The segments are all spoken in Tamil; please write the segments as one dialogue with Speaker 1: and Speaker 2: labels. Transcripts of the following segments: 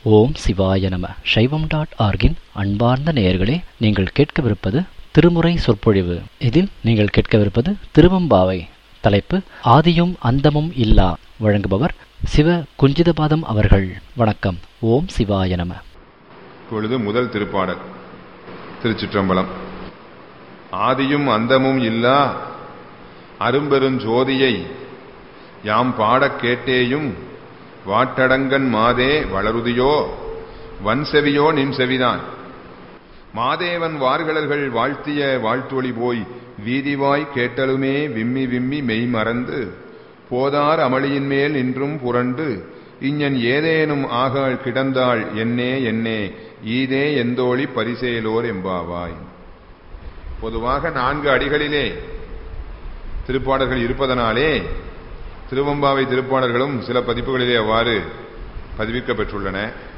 Speaker 1: ஓம் சிவாய நம சைவம் டாட் ஆர்கின் அன்பார்ந்த நேயர்களே நீங்கள் கேட்கவிருப்பது திருமுறை சொற்பொழிவு இதில் நீங்கள் கேட்கவிருப்பது திருவம்பாவை தலைப்பு ஆதியும் அந்தமும் இல்லா வழங்குபவர் சிவ குஞ்சிதபாதம் அவர்கள் வணக்கம் ஓம் சிவாய நம
Speaker 2: இப்பொழுது முதல் திருப்பாடல் திருச்சிற்றம்பலம் ஆதியும் அந்தமும் இல்லா அரும்பெருஞ்சோதியை யாம் பாடக் கேட்டேயும் வாட்டடங்கன் மாதே வளருதியோ வன்செவியோ நின் செவிதான் மாதேவன் வார்கழல்கள் வாழ்த்திய வாழ்த்தொளி போய் வீதிவாய் கேட்டலுமே விம்மி விம்மி மெய் மறந்து போதார் அமளியின் மேல் நின்றும் புரண்டு இஞ்ஞன் ஏதேனும் ஆகாள் கிடந்தாள் என்னே என்னே ஈதே எந்தோழி பரிசேலோர் எம்பாவாய் பொதுவாக நான்கு அடிகளிலே திருப்பாடல்கள் இருப்பதனாலே திருவம்பாவை திருப்பாடல்களும் சில பதிப்புகளிலே அவ்வாறு பதிவிக்க பெற்றுள்ளன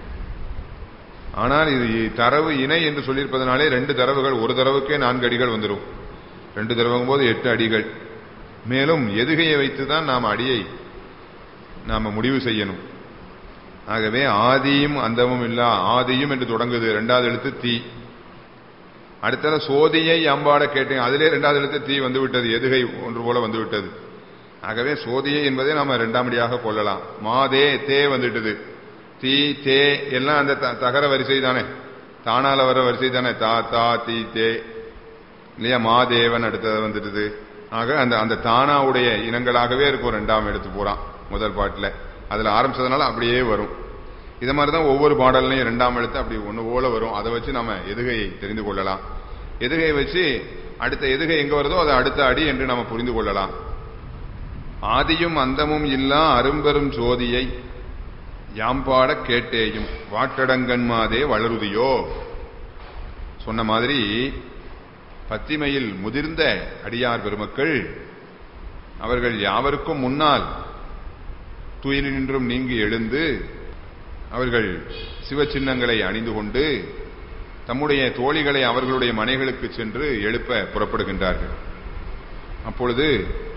Speaker 2: ஆனால் இது தரவு இணை என்று சொல்லியிருப்பதனாலே ரெண்டு தரவுகள் ஒரு தரவுக்கே நான்கு அடிகள் வந்துடும் ரெண்டு தரவுங்கும் போது எட்டு அடிகள் மேலும் எதுகையை வைத்துதான் நாம் அடியை நாம முடிவு செய்யணும் ஆகவே ஆதியும் அந்தமும் இல்லா ஆதியும் என்று தொடங்குது இரண்டாவது எழுத்து தீ அடுத்தது சோதியை அம்பாட கேட்டேன் அதிலே இரண்டாவது எழுத்து தீ வந்து விட்டது எதுகை ஒன்று போல வந்து விட்டது ஆகவே சோதியை என்பதை நாம இரண்டாம் அடியாக கொள்ளலாம் மாதே தே வந்துட்டது தீ தே எல்லாம் அந்த தகர வரிசை தானே தானால வர வரிசை தானே தா தா தீ தே இல்லையா மாதேவன் அடுத்தது வந்துட்டுது ஆக அந்த அந்த தானாவுடைய இனங்களாகவே இருக்கும் ரெண்டாம் எடுத்து போறான் முதல் பாட்டில் அதுல ஆரம்பிச்சதுனால அப்படியே வரும் இது மாதிரிதான் ஒவ்வொரு பாடல்லையும் இரண்டாம் எழுத்து அப்படி ஒன்று போல வரும் அதை வச்சு நம்ம எதுகையை தெரிந்து கொள்ளலாம் எதுகையை வச்சு அடுத்த எதுகை எங்க வருதோ அதை அடுத்த அடி என்று நம்ம புரிந்து கொள்ளலாம் ஆதியும் அந்தமும் இல்லா அரும்பெரும் ஜோதியை யாம்பாட கேட்டேயும் வாட்டடங்கன்மாதே வளருதியோ சொன்ன மாதிரி பத்திமையில் முதிர்ந்த அடியார் பெருமக்கள் அவர்கள் யாவருக்கும் முன்னால் துயிலினின்றும் நீங்கி எழுந்து அவர்கள் சிவ சின்னங்களை அணிந்து கொண்டு தம்முடைய தோழிகளை அவர்களுடைய மனைகளுக்கு சென்று எழுப்ப புறப்படுகின்றார்கள் அப்பொழுது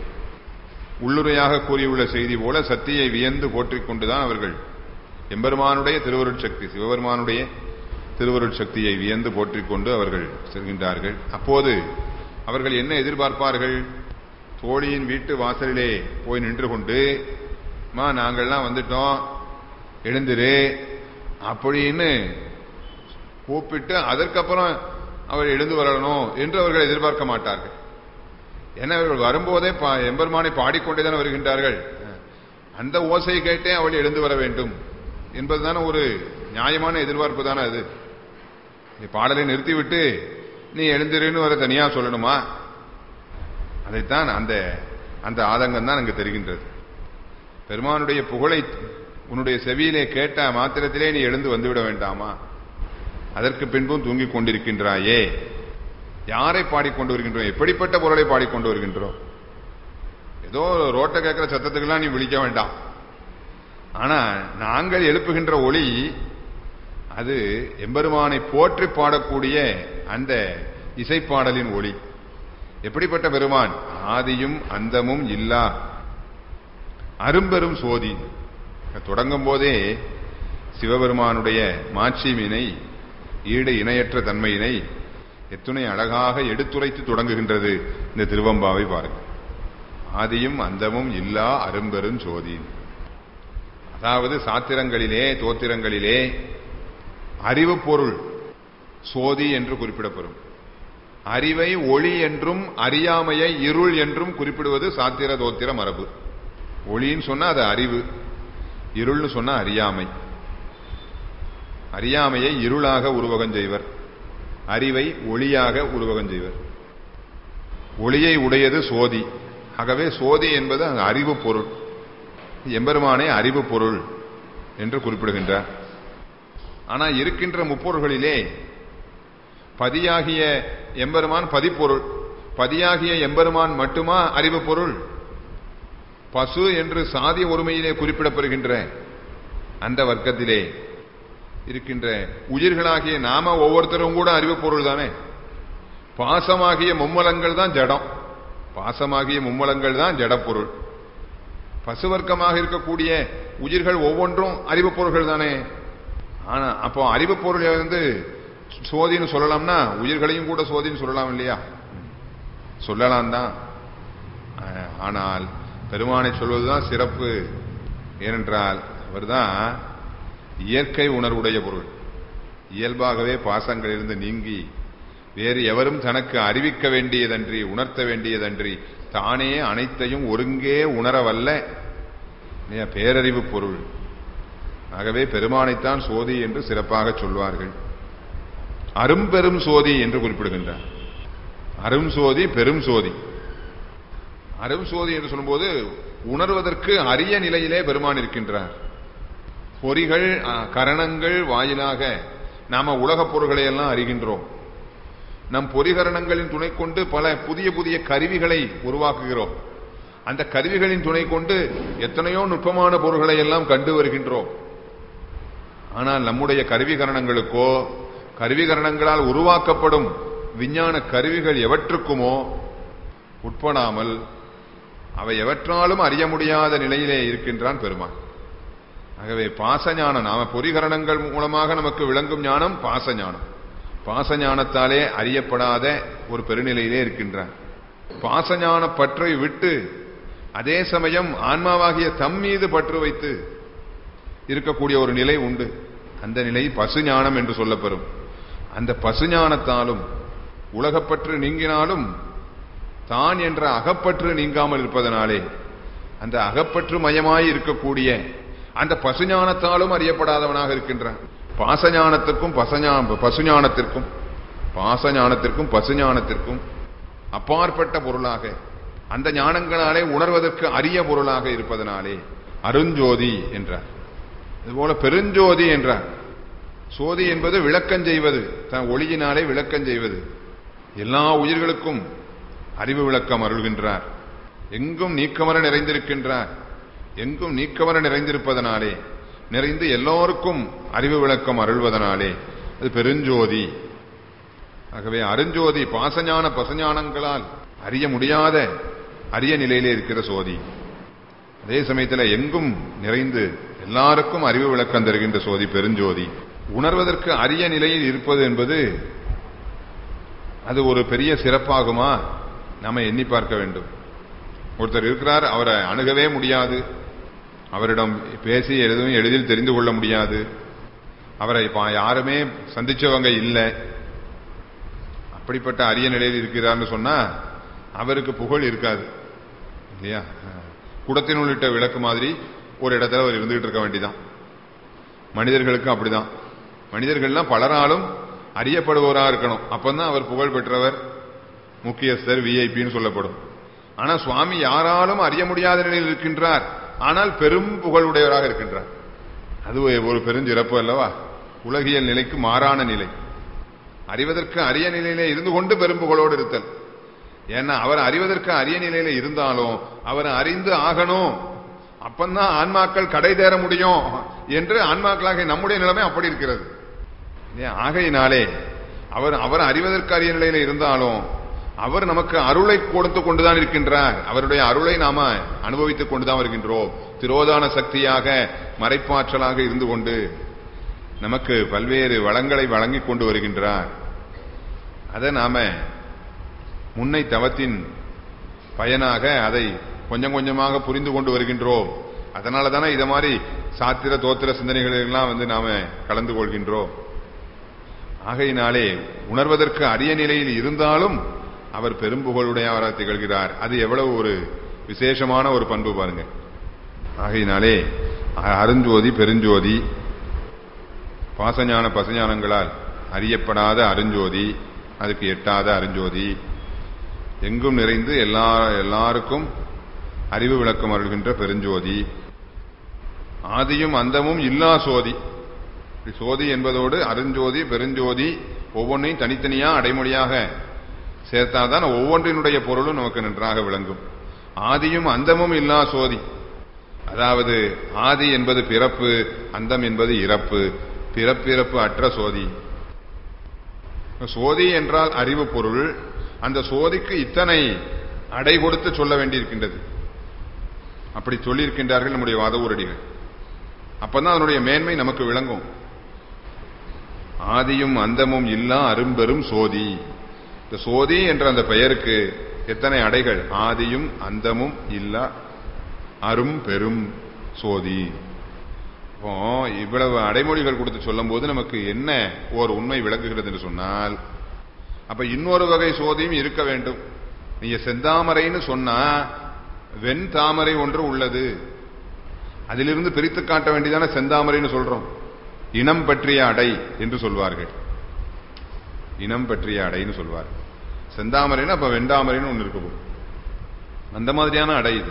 Speaker 2: உள்ளுரையாக கூறியுள்ள செய்தி போல சத்தியை வியந்து போற்றிக் கொண்டுதான் அவர்கள் எம்பெருமானுடைய திருவருட் சக்தி சிவபெருமானுடைய திருவருட் சக்தியை வியந்து போற்றிக் கொண்டு அவர்கள் செல்கின்றார்கள் அப்போது அவர்கள் என்ன எதிர்பார்ப்பார்கள் தோழியின் வீட்டு வாசலிலே போய் நின்று கொண்டு மா நாங்கள்லாம் வந்துட்டோம் எழுந்திரு அப்படின்னு கூப்பிட்டு அதற்கப்புறம் அவர் எழுந்து வரணும் என்று அவர்கள் எதிர்பார்க்க மாட்டார்கள் ஏன்னா அவர்கள் வரும்போதே எம்பெருமானை பாடிக்கொண்டேதான் வருகின்றார்கள் அந்த ஓசையை கேட்டே அவள் எழுந்து வர வேண்டும் என்பதுதான ஒரு நியாயமான எதிர்பார்ப்பு தானே அது நீ பாடலை நிறுத்திவிட்டு நீ எழுந்திருன்னு வர தனியா சொல்லணுமா அதைத்தான் அந்த அந்த ஆதங்கம் தான் அங்கு தெரிகின்றது பெருமானுடைய புகழை உன்னுடைய செவியிலே கேட்ட மாத்திரத்திலே நீ எழுந்து வந்துவிட வேண்டாமா அதற்கு பின்பும் தூங்கிக் கொண்டிருக்கின்றாயே யாரை பாடிக்கொண்டு வருகின்றோம் எப்படிப்பட்ட பொருளை பாடிக்கொண்டு வருகின்றோம் ஏதோ ரோட்டை கேட்கிற சத்தத்துக்கெல்லாம் நீ விழிக்க வேண்டாம் ஆனா நாங்கள் எழுப்புகின்ற ஒளி அது எம்பெருமானை போற்றி பாடக்கூடிய அந்த இசைப்பாடலின் ஒளி எப்படிப்பட்ட பெருமான் ஆதியும் அந்தமும் இல்லா அரும்பெரும் சோதி தொடங்கும் போதே சிவபெருமானுடைய மாட்சிமினை ஈடு இணையற்ற தன்மையினை எத்துணை அழகாக எடுத்துரைத்து தொடங்குகின்றது இந்த திருவம்பாவை பாருங்கள் ஆதியும் அந்தமும் இல்லா அரும்பெரும் சோதி அதாவது சாத்திரங்களிலே தோத்திரங்களிலே அறிவு பொருள் சோதி என்று குறிப்பிடப்படும் அறிவை ஒளி என்றும் அறியாமையை இருள் என்றும் குறிப்பிடுவது சாத்திர தோத்திர மரபு ஒளின்னு சொன்னா அது அறிவு இருள்னு சொன்னா அறியாமை அறியாமையை இருளாக உருவகம் செய்வர் அறிவை ஒளியாக உருவகம் செய்வர் ஒளியை உடையது சோதி ஆகவே சோதி என்பது அறிவு பொருள் எம்பெருமானே அறிவு பொருள் என்று குறிப்பிடுகின்றார் ஆனால் இருக்கின்ற முப்பொருள்களிலே பதியாகிய எம்பெருமான் பதிப்பொருள் பதியாகிய எம்பெருமான் மட்டுமா அறிவு பொருள் பசு என்று சாதி ஒருமையிலே குறிப்பிடப்படுகின்ற அந்த வர்க்கத்திலே இருக்கின்ற உயிர்களாகிய நாம ஒவ்வொருத்தரும் கூட அறிவு பொருள் தானே பாசமாகிய மும்மலங்கள் தான் ஜடம் பாசமாகிய மும்மலங்கள் தான் ஜடப்பொருள் பசுவர்க்கமாக இருக்கக்கூடிய உயிர்கள் ஒவ்வொன்றும் அறிவு பொருள்கள் தானே ஆனா அப்போ அறிவு பொருளை வந்து சோதின்னு சொல்லலாம்னா உயிர்களையும் கூட சோதின்னு சொல்லலாம் இல்லையா சொல்லலாம் தான் ஆ- ஆனால் பெருமானை சொல்வதுதான் சிறப்பு ஏனென்றால் அவர்தான் இயற்கை உணர்வுடைய பொருள் இயல்பாகவே பாசங்களிலிருந்து நீங்கி வேறு எவரும் தனக்கு அறிவிக்க வேண்டியதன்றி உணர்த்த வேண்டியதன்றி தானே அனைத்தையும் ஒருங்கே உணரவல்ல இல்லையா? பேரறிவு பொருள் ஆகவே பெருமானைத்தான் சோதி என்று சிறப்பாக சொல்வார்கள் அரும்பெரும் சோதி என்று குறிப்பிடுகின்றார் அரும் சோதி பெரும் சோதி அரும் சோதி என்று சொல்லும்போது உணர்வதற்கு அரிய நிலையிலே பெருமான் இருக்கின்றார் பொறிகள் ஆ, கரணங்கள் வாயிலாக நாம உலகப் பொருள்களை எல்லாம் அறிகின்றோம் நம் பொறிகரணங்களின் துணை கொண்டு பல புதிய புதிய கருவிகளை உருவாக்குகிறோம் அந்த கருவிகளின் துணை கொண்டு எத்தனையோ நுட்பமான பொருள்களை எல்லாம் கண்டு வருகின்றோம் ஆனால் நம்முடைய கருவிகரணங்களுக்கோ கருவிகரணங்களால் உருவாக்கப்படும் விஞ்ஞான கருவிகள் எவற்றுக்குமோ உட்படாமல் அவை எவற்றாலும் அறிய முடியாத நிலையிலே இருக்கின்றான் பெருமான் ஆகவே பாசஞானம் நாம பொறிகரணங்கள் மூலமாக நமக்கு விளங்கும் ஞானம் பாசஞானம் பாசஞானத்தாலே அறியப்படாத ஒரு பெருநிலையிலே இருக்கின்றான் பாசஞான பற்றை விட்டு அதே சமயம் ஆன்மாவாகிய தம் மீது பற்று வைத்து இருக்கக்கூடிய ஒரு நிலை உண்டு அந்த நிலை பசுஞானம் என்று சொல்லப்பெறும் அந்த பசுஞானத்தாலும் உலகப்பற்று நீங்கினாலும் தான் என்ற அகப்பற்று நீங்காமல் இருப்பதனாலே அந்த அகப்பற்று மயமாய் இருக்கக்கூடிய அந்த பசுஞானத்தாலும் அறியப்படாதவனாக இருக்கின்றான் பாசஞானத்திற்கும் பசஞா பசுஞானத்திற்கும் பாசஞானத்திற்கும் பசுஞானத்திற்கும் அப்பாற்பட்ட பொருளாக அந்த ஞானங்களாலே உணர்வதற்கு அரிய பொருளாக இருப்பதனாலே அருஞ்சோதி என்றார் இதுபோல பெருஞ்சோதி என்றார் சோதி என்பது விளக்கம் செய்வது தன் ஒளியினாலே விளக்கம் செய்வது எல்லா உயிர்களுக்கும் அறிவு விளக்கம் அருள்கின்றார் எங்கும் நீக்கமர நிறைந்திருக்கின்றார் எங்கும் நீக்கமர நிறைந்திருப்பதனாலே நிறைந்து எல்லோருக்கும் அறிவு விளக்கம் அருள்வதனாலே அது பெருஞ்சோதி ஆகவே அருஞ்சோதி பாசஞான பசஞானங்களால் அறிய முடியாத அரிய நிலையிலே இருக்கிற சோதி அதே சமயத்தில் எங்கும் நிறைந்து எல்லாருக்கும் அறிவு விளக்கம் தருகின்ற சோதி பெருஞ்சோதி உணர்வதற்கு அரிய நிலையில் இருப்பது என்பது அது ஒரு பெரிய சிறப்பாகுமா நாம எண்ணி பார்க்க வேண்டும் ஒருத்தர் இருக்கிறார் அவரை அணுகவே முடியாது அவரிடம் பேசி எதுவும் எளிதில் தெரிந்து கொள்ள முடியாது அவரை பா- யாருமே சந்திச்சவங்க இல்லை அப்படிப்பட்ட அரிய நிலையில் இருக்கிறார்னு சொன்னா அவருக்கு புகழ் இருக்காது இல்லையா குடத்தின் உள்ளிட்ட விளக்கு மாதிரி ஒரு இடத்துல அவர் இருந்துகிட்டு இருக்க வேண்டிதான் மனிதர்களுக்கும் அப்படிதான் மனிதர்கள்லாம் பலராலும் அறியப்படுபவரா இருக்கணும் அப்பதான் அவர் புகழ் பெற்றவர் முக்கியஸ்தர் விஐபின்னு சொல்லப்படும் ஆனா சுவாமி யாராலும் அறிய முடியாத நிலையில் இருக்கின்றார் ஆனால் பெரும் புகழுடையவராக இருக்கின்றார் அது ஒரு பெருஞ்சிறப்பு அல்லவா உலகியல் நிலைக்கு மாறான நிலை அறிவதற்கு அரிய நிலையிலே இருந்து கொண்டு பெரும் புகழோடு இருத்தல் ஏன்னா அவர் அறிவதற்கு அரிய நிலையில இருந்தாலும் அவர் அறிந்து ஆகணும் அப்பந்தான் ஆன்மாக்கள் கடை தேர முடியும் என்று ஆன்மாக்களாக நம்முடைய நிலைமை அப்படி இருக்கிறது இல்லையா? ஆகையினாலே அவர் அவர் அறிவதற்கு அரிய நிலையில இருந்தாலும் அவர் நமக்கு அருளை கொடுத்து கொண்டுதான் இருக்கின்றார் அவருடைய அருளை நாம அனுபவித்துக் கொண்டுதான் வருகின்றோம் திரோதான சக்தியாக மறைப்பாற்றலாக இருந்து கொண்டு நமக்கு பல்வேறு வளங்களை வழங்கிக் கொண்டு வருகின்றார் அதை நாம முன்னை தவத்தின் பயனாக அதை கொஞ்சம் கொஞ்சமாக புரிந்து கொண்டு வருகின்றோம் அதனால தானே இத மாதிரி சாத்திர தோத்திர சிந்தனைகள் எல்லாம் வந்து நாம கலந்து கொள்கின்றோம் ஆகையினாலே உணர்வதற்கு அரிய நிலையில் இருந்தாலும் அவர் பெரும்புகழுடையவராக திகழ்கிறார் அது எவ்வளவு ஒரு விசேஷமான ஒரு பண்பு பாருங்க ஆகையினாலே அ- அருஞ்சோதி பெருஞ்சோதி பாசஞான பசஞானங்களால் அறியப்படாத அருஞ்சோதி அதுக்கு எட்டாத அருஞ்சோதி எங்கும் நிறைந்து எல்லா எல்லாருக்கும் அறிவு விளக்கம் அருள்கின்ற பெருஞ்சோதி ஆதியும் அந்தமும் இல்லா சோதி இப்படி சோதி என்பதோடு அருஞ்சோதி பெருஞ்சோதி ஒவ்வொன்றையும் தனித்தனியா அடைமொழியாக சேர்த்தாதான் ஒவ்வொன்றினுடைய பொருளும் நமக்கு நன்றாக விளங்கும் ஆதியும் அந்தமும் இல்லா சோதி அதாவது ஆதி என்பது பிறப்பு அந்தம் என்பது இறப்பு பிறப்பிறப்பு அற்ற சோதி சோதி என்றால் அறிவு பொருள் அந்த சோதிக்கு இத்தனை அடை கொடுத்து சொல்ல வேண்டியிருக்கின்றது அப்படி சொல்லியிருக்கின்றார்கள் நம்முடைய வாத ஊரடிகள் அப்பதான் அதனுடைய மேன்மை நமக்கு விளங்கும் ஆதியும் அந்தமும் இல்லா அரும்பெரும் சோதி இந்த சோதி என்ற அந்த பெயருக்கு எத்தனை அடைகள் ஆதியும் அந்தமும் இல்லா அரும் பெரும் சோதி இப்போ இவ்வளவு அடைமொழிகள் கொடுத்து சொல்லும் போது நமக்கு என்ன ஓர் உண்மை விளக்குகிறது என்று சொன்னால் அப்ப இன்னொரு வகை சோதியும் இருக்க வேண்டும் நீங்க செந்தாமரைன்னு சொன்னா வெண் தாமரை ஒன்று உள்ளது அதிலிருந்து பிரித்து காட்ட வேண்டியதான செந்தாமரைன்னு சொல்றோம் இனம் பற்றிய அடை என்று சொல்வார்கள் இனம் பற்றிய அடைன்னு சொல்வார் செந்தாமரைன்னு அப்ப வெண்டாமரைன்னு ஒன்று இருக்கு போகும். அந்த மாதிரியான அடை இது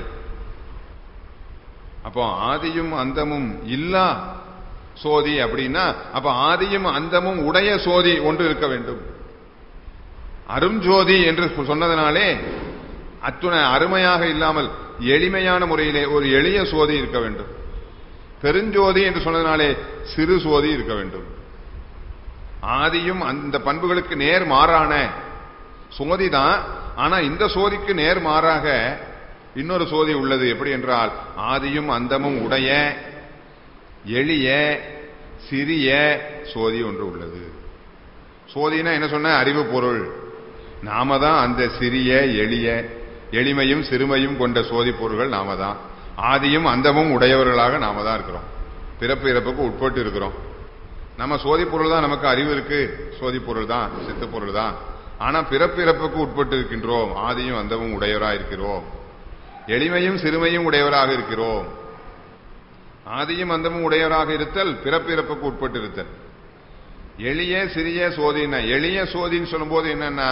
Speaker 2: அப்போ ஆதியும் அந்தமும் இல்லா சோதி அப்படின்னா அப்ப ஆதியும் அந்தமும் உடைய சோதி ஒன்று இருக்க வேண்டும் அருஞ்சோதி என்று சொன்னதனாலே அத்துணை அருமையாக இல்லாமல் எளிமையான முறையிலே ஒரு எளிய சோதி இருக்க வேண்டும் பெருஞ்சோதி என்று சொன்னதனாலே சிறு சோதி இருக்க வேண்டும் ஆதியும் அந்த பண்புகளுக்கு நேர் மாறான சோதி தான் ஆனா இந்த சோதிக்கு நேர் மாறாக இன்னொரு சோதி உள்ளது எப்படி என்றால் ஆதியும் அந்தமும் உடைய எளிய சிறிய சோதி ஒன்று உள்ளது சோதினா என்ன சொன்ன அறிவு பொருள் நாம தான் அந்த சிறிய எளிய எளிமையும் சிறுமையும் கொண்ட சோதி பொருள்கள் நாம தான் ஆதியும் அந்தமும் உடையவர்களாக நாம தான் இருக்கிறோம் பிறப்பு இறப்புக்கு உட்பட்டு இருக்கிறோம் நம்ம சோதி பொருள் தான் நமக்கு அறிவு இருக்கு சோதி பொருள் தான் சித்து பொருள் தான் ஆனா பிறப்பு இறப்புக்கு உட்பட்டு இருக்கின்றோம் ஆதியும் அந்தமும் உடையவராக இருக்கிறோம் எளிமையும் சிறுமையும் உடையவராக இருக்கிறோம் ஆதியும் அந்தமும் உடையவராக இருத்தல் பிறப்பிறப்புக்கு உட்பட்டு இருத்தல் எளிய சிறிய சோதினா எளிய சோதின்னு சொல்லும்போது என்னன்னா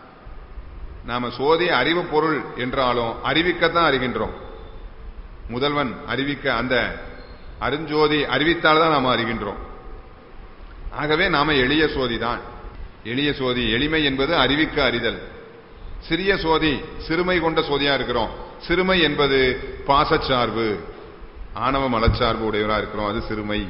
Speaker 2: நாம சோதி அறிவு பொருள் என்றாலும் அறிவிக்கத்தான் அறிகின்றோம் முதல்வன் அறிவிக்க அந்த அருஞ்சோதி அறிவித்தால் தான் நாம அறிகின்றோம் ஆகவே நாம எளிய சோதி தான் எளிய சோதி எளிமை என்பது அறிவிக்க அறிதல் சிறிய சோதி சிறுமை கொண்ட சோதியா இருக்கிறோம் சிறுமை என்பது பாசச்சார்பு ஆணவ மலச்சார்பு உடையவரா இருக்கிறோம் அது சிறுமை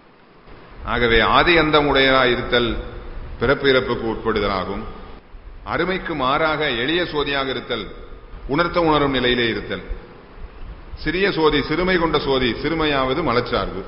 Speaker 2: ஆகவே ஆதி அந்தம் உடையரா இருத்தல் பிறப்பு இறப்புக்கு உட்படுதலாகும் அருமைக்கு மாறாக எளிய சோதியாக இருத்தல் உணர்த்த உணரும் நிலையிலே இருத்தல் சிறிய சோதி சிறுமை கொண்ட சோதி சிறுமையாவது மலச்சார்பு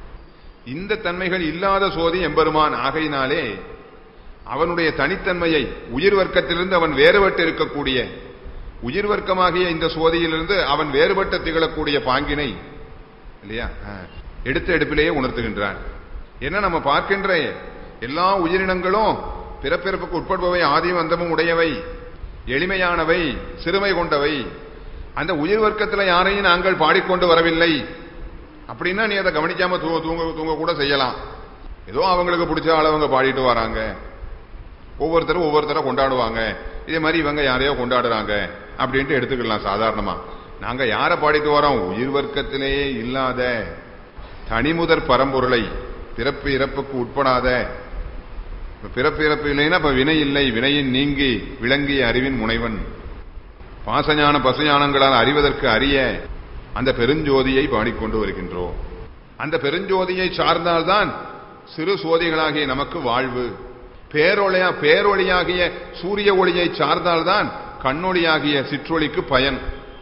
Speaker 2: இந்த தன்மைகள் இல்லாத சோதி எம்பெருமான் ஆகையினாலே அவனுடைய தனித்தன்மையை உயிர் வர்க்கத்திலிருந்து அவன் வேறுபட்டு இருக்கக்கூடிய உயிர் வர்க்கமாகிய இந்த சோதியிலிருந்து அவன் வேறுபட்டு திகழக்கூடிய பாங்கினை இல்லையா ஆ, எடுத்த எடுப்பிலேயே உணர்த்துகின்றான் என்ன நம்ம பார்க்கின்ற எல்லா உயிரினங்களும் பிறப்பிறப்புக்கு உட்படுபவை ஆதியும் அந்தமும் உடையவை எளிமையானவை சிறுமை கொண்டவை அந்த உயிர் வர்க்கத்தில் யாரையும் நாங்கள் பாடிக்கொண்டு வரவில்லை அப்படின்னா நீ அதை கவனிக்காம தூங்க தூங்க தூங்க கூட செய்யலாம் ஏதோ அவங்களுக்கு பிடிச்ச அளவங்க பாடிட்டு வராங்க ஒவ்வொருத்தரும் ஒவ்வொருத்தரை கொண்டாடுவாங்க இதே மாதிரி இவங்க யாரையோ கொண்டாடுறாங்க அப்படின்ட்டு எடுத்துக்கலாம் சாதாரணமா நாங்க யாரை பாடிட்டு வரோம் உயிர் வர்க்கத்திலேயே இல்லாத தனிமுதற் பரம்பொருளை பிறப்பு இறப்புக்கு உட்படாத இப்ப பிறப்பு இறப்பு இல்லைன்னா இப்ப வினை இல்லை வினையின் நீங்கி விளங்கிய அறிவின் முனைவன் பாசஞான பசுஞானங்களால் அறிவதற்கு அறிய அந்த பெருஞ்சோதியை பாடிக்கொண்டு வருகின்றோம் அந்த பெருஞ்சோதியை சார்ந்தால்தான் சிறு சோதிகளாகிய நமக்கு வாழ்வு பேரொழியா பேரொளியாகிய சூரிய ஒளியை சார்ந்தால்தான் கண்ணொளியாகிய சிற்றொளிக்கு பயன்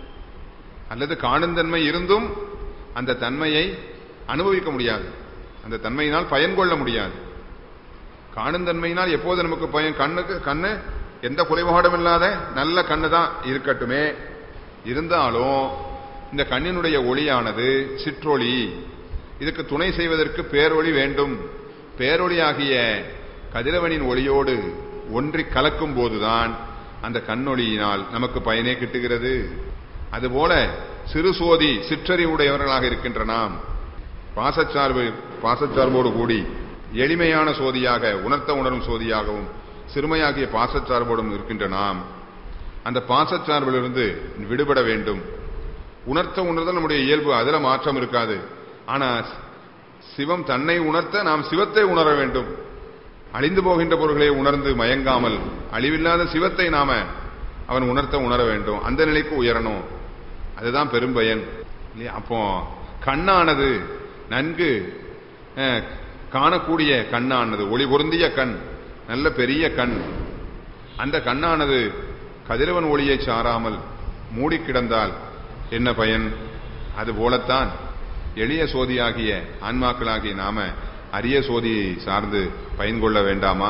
Speaker 2: அல்லது காணுந்தன்மை இருந்தும் அந்த தன்மையை அனுபவிக்க முடியாது அந்த தன்மையினால் பயன் கொள்ள முடியாது காணுந்தன்மையினால் எப்போது நமக்கு பயன் கண்ணுக்கு கண்ணு எந்த குறைபாடும் இல்லாத நல்ல கண்ணு தான் இருக்கட்டுமே இருந்தாலும் இந்த கண்ணினுடைய ஒளியானது சிற்றொளி இதுக்கு துணை செய்வதற்கு பேரொளி வேண்டும் பேரொளியாகிய கதிரவனின் ஒளியோடு ஒன்றி கலக்கும் போதுதான் அந்த கண்ணொளியினால் நமக்கு பயனே கிட்டுகிறது அதுபோல சிறு சோதி சிற்றறிவுடையவர்களாக இருக்கின்ற நாம் பாசச்சார்பு பாசச்சார்போடு கூடி எளிமையான சோதியாக உணர்த்த உணரும் சோதியாகவும் சிறுமையாகிய பாசச்சார்போடும் இருக்கின்ற நாம் அந்த பாசச்சார்பிலிருந்து விடுபட வேண்டும் உணர்த்த உணர்தல் நம்முடைய இயல்பு அதுல மாற்றம் இருக்காது ஆனா சிவம் தன்னை உணர்த்த நாம் சிவத்தை உணர வேண்டும் அழிந்து போகின்ற பொருள்களை உணர்ந்து மயங்காமல் அழிவில்லாத சிவத்தை நாம அவன் உணர்த்த உணர வேண்டும் அந்த நிலைக்கு உயரணும் அதுதான் பெரும்பயன் இல்லையா அப்போ கண்ணானது நன்கு அஹ், காணக்கூடிய கண்ணானது ஒளி பொருந்திய கண் நல்ல பெரிய கண் அந்த கண்ணானது கதிரவன் ஒளியை சாராமல் மூடி கிடந்தால் என்ன பயன் அது போலத்தான் எளிய சோதியாகிய ஆன்மாக்களாகிய நாம அரிய சோதியை சார்ந்து பயன்கொள்ள வேண்டாமா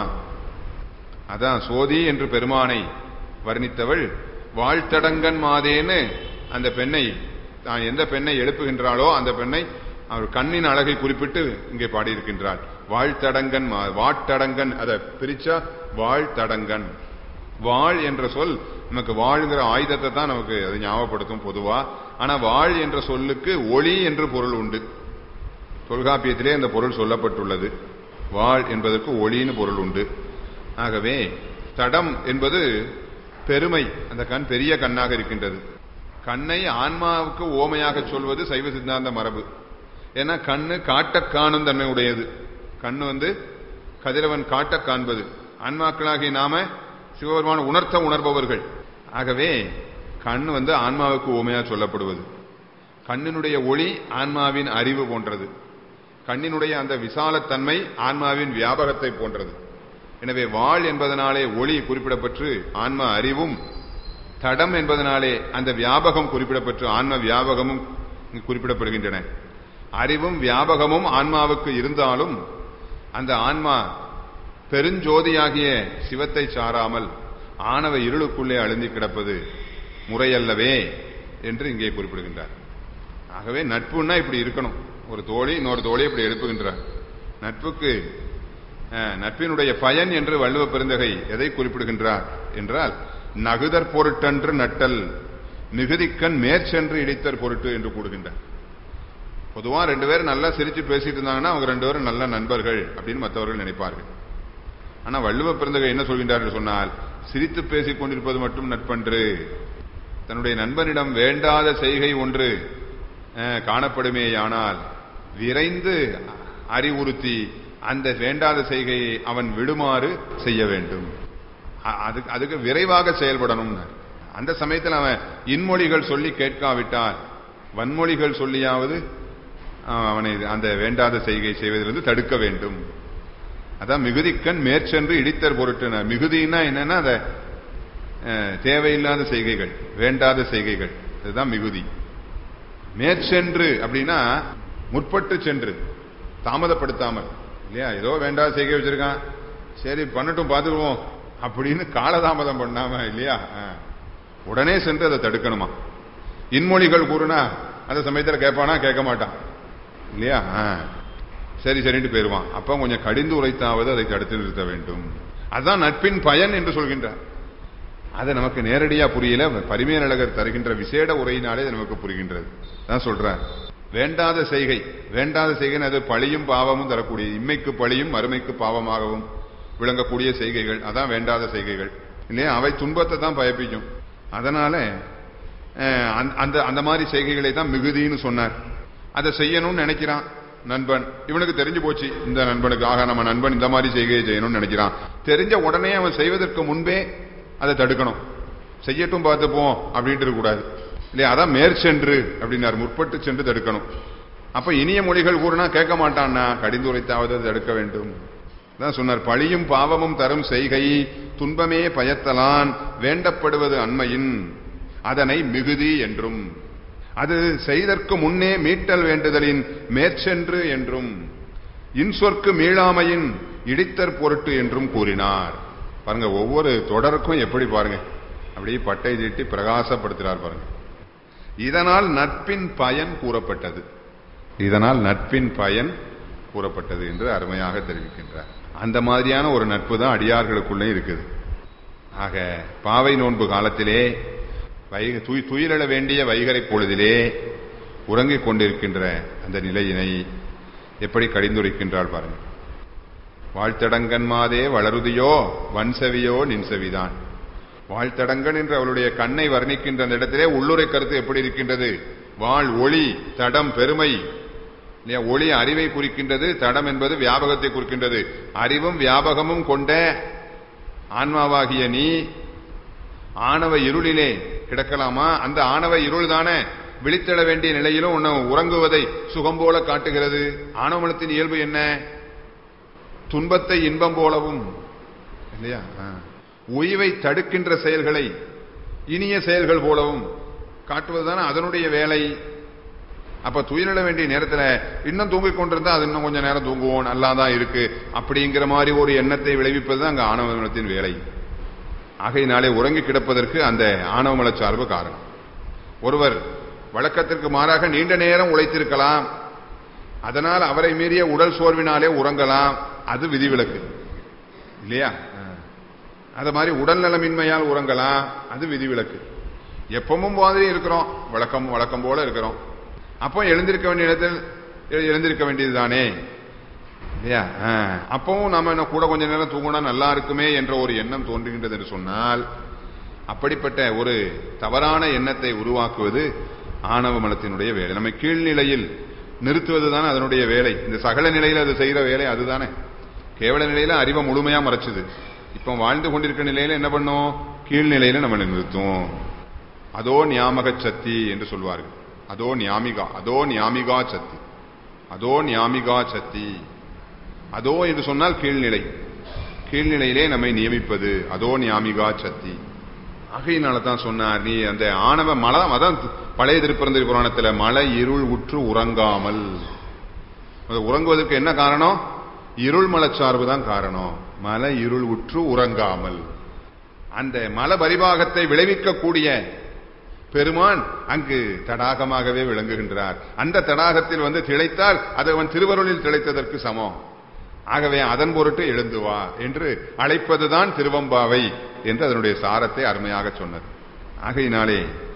Speaker 2: அதான் சோதி என்று பெருமானை வர்ணித்தவள் வாழ்த்தடங்கன் மாதேன்னு அந்த பெண்ணை தான் எந்த பெண்ணை எழுப்புகின்றாளோ அந்த பெண்ணை அவர் கண்ணின் அழகை குறிப்பிட்டு இங்கே பாடியிருக்கின்றாள் வாழ்த்தடங்கன் மா வாட்டடங்கன் அதை பிரிச்சா வாழ்த்தடங்கன் வாழ் என்ற சொல் நமக்கு வாழ்ங்கிற ஆயுதத்தை தான் நமக்கு அது ஞாபகப்படுத்தும் பொதுவா ஆனா வாழ் என்ற சொல்லுக்கு ஒளி என்று பொருள் உண்டு தொல்காப்பியத்திலே அந்த பொருள் சொல்லப்பட்டுள்ளது வாழ் என்பதற்கு ஒளின்னு பொருள் உண்டு ஆகவே தடம் என்பது பெருமை அந்த கண் பெரிய கண்ணாக இருக்கின்றது கண்ணை ஆன்மாவுக்கு ஓமையாக சொல்வது சைவ சித்தாந்த மரபு ஏன்னா கண்ணு காட்ட காணும் தன்மை உடையது கண்ணு வந்து கதிரவன் காட்ட காண்பது ஆன்மாக்களாகி நாம சிவபெருமான உணர்த்த உணர்பவர்கள் ஆகவே கண் வந்து ஆன்மாவுக்கு ஓமையா சொல்லப்படுவது கண்ணினுடைய ஒளி ஆன்மாவின் அறிவு போன்றது கண்ணினுடைய அந்த விசாலத்தன்மை ஆன்மாவின் வியாபகத்தை போன்றது எனவே வாழ் என்பதனாலே ஒளி குறிப்பிடப்பட்டு ஆன்ம அறிவும் தடம் என்பதனாலே அந்த வியாபகம் குறிப்பிடப்பட்டு ஆன்ம வியாபகமும் இங்கு குறிப்பிடப்படுகின்றன அறிவும் வியாபகமும் ஆன்மாவுக்கு இருந்தாலும் அந்த ஆன்மா பெருஞ்சோதியாகிய சிவத்தை சாராமல் ஆணவ இருளுக்குள்ளே அழுந்தி கிடப்பது முறையல்லவே என்று இங்கே குறிப்பிடுகின்றார் ஆகவே நட்புன்னா இப்படி இருக்கணும் ஒரு தோழி இன்னொரு தோழி இப்படி எழுப்புகின்றார் நட்புக்கு அஹ், நட்பினுடைய பயன் என்று வள்ளுவ பெருந்தகை எதை குறிப்பிடுகின்றார் என்றால் நகுதற் பொருட்டன்று நட்டல் மிகுதிக்கண் மேற்சென்று இடித்தற் பொருட்டு என்று கூடுகின்றார் பொதுவா ரெண்டு பேரும் நல்லா சிரிச்சு பேசிட்டு இருந்தாங்கன்னா அவங்க ரெண்டு பேரும் நல்ல நண்பர்கள் அப்படின்னு மற்றவர்கள் நினைப்பார்கள் ஆனா வள்ளுவ பிறந்தகை என்ன சொல்கின்றார் என்று சொன்னால் சிரித்து பேசிக் கொண்டிருப்பது மட்டும் நட்பன்று தன்னுடைய நண்பனிடம் வேண்டாத செய்கை ஒன்று அஹ், காணப்படுமேயானால் விரைந்து அறிவுறுத்தி அந்த வேண்டாத செய்கையை அவன் விடுமாறு செய்ய வேண்டும் அ- அதுக்கு அதுக்கு விரைவாக செயல்படணும் அந்த சமயத்தில் அவன் இன்மொழிகள் சொல்லி கேட்காவிட்டால் வன்மொழிகள் சொல்லியாவது அஹ், அவனை அந்த வேண்டாத செய்கை செய்வதிலிருந்து தடுக்க வேண்டும் அதான் மிகுதிக்கண் மேற்சென்று இடித்தர் பொருட்டு மிகுதினா என்னன்னா அந்த அஹ், தேவையில்லாத செய்கைகள் வேண்டாத செய்கைகள் இதுதான் மிகுதி மேற்சென்று அப்படின்னா முற்பட்டு சென்று தாமதப்படுத்தாமல் இல்லையா ஏதோ வேண்டாத செய்கை வச்சிருக்கான் சரி பண்ணட்டும் பார்த்துக்குவோம் அப்படின்னு காலதாமதம் பண்ணாம இல்லையா ஆ. உடனே சென்று அதை தடுக்கணுமா இன்மொழிகள் கூறுனா அந்த சமயத்தில் கேட்பானா கேட்க மாட்டான் இல்லையா ஆ. சரி சரின்ட்டு போயிருவான் அப்ப கொஞ்சம் கடிந்து உரைத்தாவது அதை தடுத்து நிறுத்த வேண்டும் அதுதான் நட்பின் பயன் என்று சொல்கின்றார் அது நமக்கு நேரடியா புரியல பரிமேலழகர் தருகின்ற விசேட உரையினாலே அது நமக்கு புரிகின்றது தான் சொல்றார் வேண்டாத செய்கை வேண்டாத செய்கைன்னு அது பழியும் பாவமும் தரக்கூடிய இம்மைக்கு பழியும் மறுமைக்கு பாவமாகவும் விளங்கக்கூடிய செய்கைகள் அதான் வேண்டாத செய்கைகள் இல்லையா அவை துன்பத்தை தான் பயப்பிக்கும் அதனால அஹ், அந்த- அந்த அந்த மாதிரி செய்கைகளை தான் மிகுதின்னு சொன்னார் அதை செய்யணும்னு நினைக்கிறான் நண்பன் இவனுக்கு தெரிஞ்சு போச்சு இந்த நண்பனுக்கு ஆக நம்ம நண்பன் இந்த மாதிரி செய்கையை செய்யணும்னு நினைக்கிறான் தெரிஞ்ச உடனே அவன் செய்வதற்கு முன்பே அதை தடுக்கணும் செய்யட்டும் பார்த்துப்போம் அப்படின்ட்டு இருக்கக்கூடாது இல்லையா அதான் மேற்சென்று அப்படின்னார் முற்பட்டு சென்று தடுக்கணும் அப்ப இனிய மொழிகள் கூறினா கேட்க மாட்டான்னா கடிந்துரைத்தாவது அதை தடுக்க வேண்டும் தான் சொன்னார் பழியும் பாவமும் தரும் செய்கை துன்பமே பயத்தலான் வேண்டப்படுவது அண்மையின் அதனை மிகுதி என்றும் அது செய்தற்கு முன்னே மீட்டல் வேண்டுதலின் மேற்சென்று என்றும் இன்சொற்கு மீளாமையின் இடித்தற் பொருட்டு என்றும் கூறினார் பாருங்க ஒவ்வொரு தொடருக்கும் எப்படி பாருங்க அப்படியே பட்டை தீட்டி பிரகாசப்படுத்துறார் பாருங்க இதனால் நட்பின் பயன் கூறப்பட்டது இதனால் நட்பின் பயன் கூறப்பட்டது என்று அருமையாக தெரிவிக்கின்றார் அந்த மாதிரியான ஒரு நட்பு தான் அடியார்களுக்குள்ளே இருக்குது ஆக பாவை நோன்பு காலத்திலே வைக துய் துயிலெழ வேண்டிய வைகரை பொழுதிலே உறங்கிக் கொண்டிருக்கின்ற அந்த நிலையினை எப்படி கடிந்துரைக்கின்றாள் பாருங்க வாழ்த்தடங்கன் மாதே வளருதியோ வன்செவியோ நின்செவிதான் வாழ்த்தடங்கன் என்று அவளுடைய கண்ணை வர்ணிக்கின்ற அந்த இடத்திலே உள்ளுரை கருத்து எப்படி இருக்கின்றது வாழ் ஒளி தடம் பெருமை இல்லையா ஒளி அறிவை குறிக்கின்றது தடம் என்பது வியாபகத்தை குறிக்கின்றது அறிவும் வியாபகமும் கொண்ட ஆன்மாவாகிய நீ ஆணவ இருளிலே கிடக்கலாமா அந்த ஆணவ இருள் தானே விழித்தெழ வேண்டிய நிலையிலும் உன்னை உறங்குவதை சுகம் போல காட்டுகிறது ஆணவமனத்தின் இயல்பு என்ன துன்பத்தை இன்பம் போலவும் இல்லையா ஆ. உய்வை தடுக்கின்ற செயல்களை இனிய செயல்கள் போலவும் காட்டுவதுதானே அதனுடைய வேலை அப்ப துயிலிட வேண்டிய நேரத்துல இன்னும் தூங்கிக் கொண்டிருந்தா அது இன்னும் கொஞ்ச நேரம் தூங்குவோம் நல்லாதான் இருக்கு அப்படிங்கிற மாதிரி ஒரு எண்ணத்தை விளைவிப்பது அந்த ஆணவ மலத்தின் வேலை ஆகையினாலே உறங்கி கிடப்பதற்கு அந்த ஆணவ மல சார்பு காரணம் ஒருவர் வழக்கத்திற்கு மாறாக நீண்ட நேரம் உழைத்திருக்கலாம் அதனால் அவரை மீறிய உடல் சோர்வினாலே உறங்கலாம் அது விதிவிலக்கு இல்லையா அது மாதிரி உடல் நலமின்மையால் உறங்கலாம் அது விதிவிலக்கு எப்பவும் மாதிரி இருக்கிறோம் வழக்கம் வழக்கம் போல இருக்கிறோம் அப்போ எழுந்திருக்க வேண்டிய இடத்தில் எ- எழுந்திருக்க வேண்டியதுதானே இல்லையா ஆ. அப்பவும் நாம இன்னும் கூட கொஞ்ச நேரம் தூங்கினா நல்லா இருக்குமே என்ற ஒரு எண்ணம் தோன்றுகின்றது என்று சொன்னால் அப்படிப்பட்ட ஒரு தவறான எண்ணத்தை உருவாக்குவது ஆணவ மனத்தினுடைய வேலை நம்ம கீழ்நிலையில் நிறுத்துவதுதான் அதனுடைய வேலை இந்த சகல நிலையில் அது செய்யற வேலை அதுதானே கேவல நிலையில அறிவை முழுமையா மறைச்சுது இப்ப வாழ்ந்து கொண்டிருக்கிற நிலையில என்ன பண்ணும் கீழ்நிலையில நம்மளை நிறுத்தும் அதோ ஞாபக சக்தி என்று சொல்வார்கள் அதோ ஞாமிகா அதோ ஞாமிகா சக்தி அதோ ஞாமிகா சக்தி அதோ என்று சொன்னால் கீழ்நிலை கீழ்நிலையிலே நம்மை நியமிப்பது அதோ ஞாமிகா சக்தி ஆகையினால தான் சொன்னார் நீ அந்த ஆணவ மலை அதான் பழைய திருப்பரந்திரி புராணத்துல மலை இருள் உற்று உறங்காமல் அது உறங்குவதற்கு என்ன காரணம் இருள் மலச்சார்பு தான் காரணம் மலை இருள் உற்று உறங்காமல் அந்த மல பரிபாகத்தை விளைவிக்கக்கூடிய பெருமான் அங்கு தடாகமாகவே விளங்குகின்றார் அந்த தடாகத்தில் வந்து திளைத்தால் அது அவன் திருவருளில் திளைத்ததற்கு சமம் ஆகவே அதன் பொருட்டு எழுந்து வா என்று அழைப்பதுதான் திருவம்பாவை என்று அதனுடைய சாரத்தை அருமையாக சொன்னது ஆகையினாலே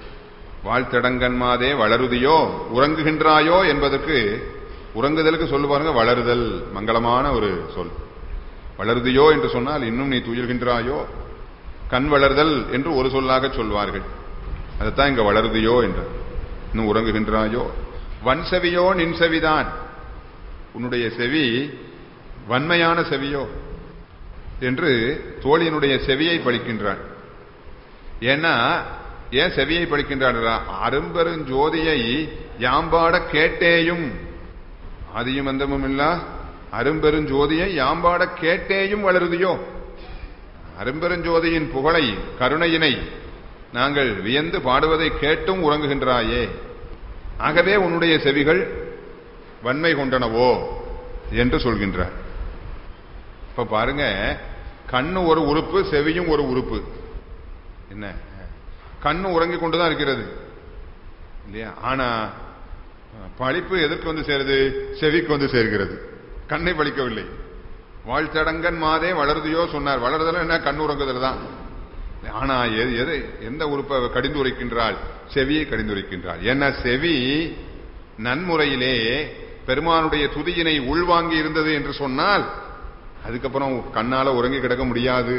Speaker 2: வாழ்த்தடங்கன்மாதே வளருதியோ உறங்குகின்றாயோ என்பதற்கு உறங்குதலுக்கு சொல்லு பாருங்க வளருதல் மங்களமான ஒரு சொல் வளருதியோ என்று சொன்னால் இன்னும் நீ துயில்கின்றாயோ கண் வளர்தல் என்று ஒரு சொல்லாக சொல்வார்கள் அதைத்தான் இங்க வளருதியோ என்று இன்னும் உறங்குகின்றாயோ வன் செவியோ நின் செவிதான் உன்னுடைய செவி வன்மையான செவியோ என்று தோழியினுடைய செவியை படிக்கின்றான் ஏன்னா ஏன் செவியை படிக்கின்றான் அரும்பெருஞ்சோதியை யாம்பாட கேட்டேயும் ஆதியும் அந்தமும் இல்லா அரும்பெருஞ்சோதியை யாம்பாட கேட்டேயும் வளருதியோ அரும்பெருஞ்சோதியின் புகழை கருணையினை நாங்கள் வியந்து பாடுவதை கேட்டும் உறங்குகின்றாயே ஆகவே உன்னுடைய செவிகள் வன்மை கொண்டனவோ என்று சொல்கின்றார் இப்ப பாருங்க கண்ணு ஒரு உறுப்பு செவியும் ஒரு உறுப்பு என்ன கண்ணு உறங்கிக் கொண்டுதான் இருக்கிறது இல்லையா ஆனா பழிப்பு எதற்கு வந்து சேருது செவிக்கு வந்து சேர்கிறது கண்ணை பழிக்கவில்லை வாழ்த்தடங்கன் மாதே வளருதையோ சொன்னார் வளருதல் என்ன கண் உறங்குதல் தான் ஆனா எது எதை எந்த உறுப்பை கடிந்து உரைக்கின்றாள் செவியை கடிந்து உரைக்கின்றாள் ஏன்னா செவி நன்முறையிலே பெருமானுடைய துதியினை உள்வாங்கி இருந்தது என்று சொன்னால் அதுக்கப்புறம் கண்ணால உறங்கி கிடக்க முடியாது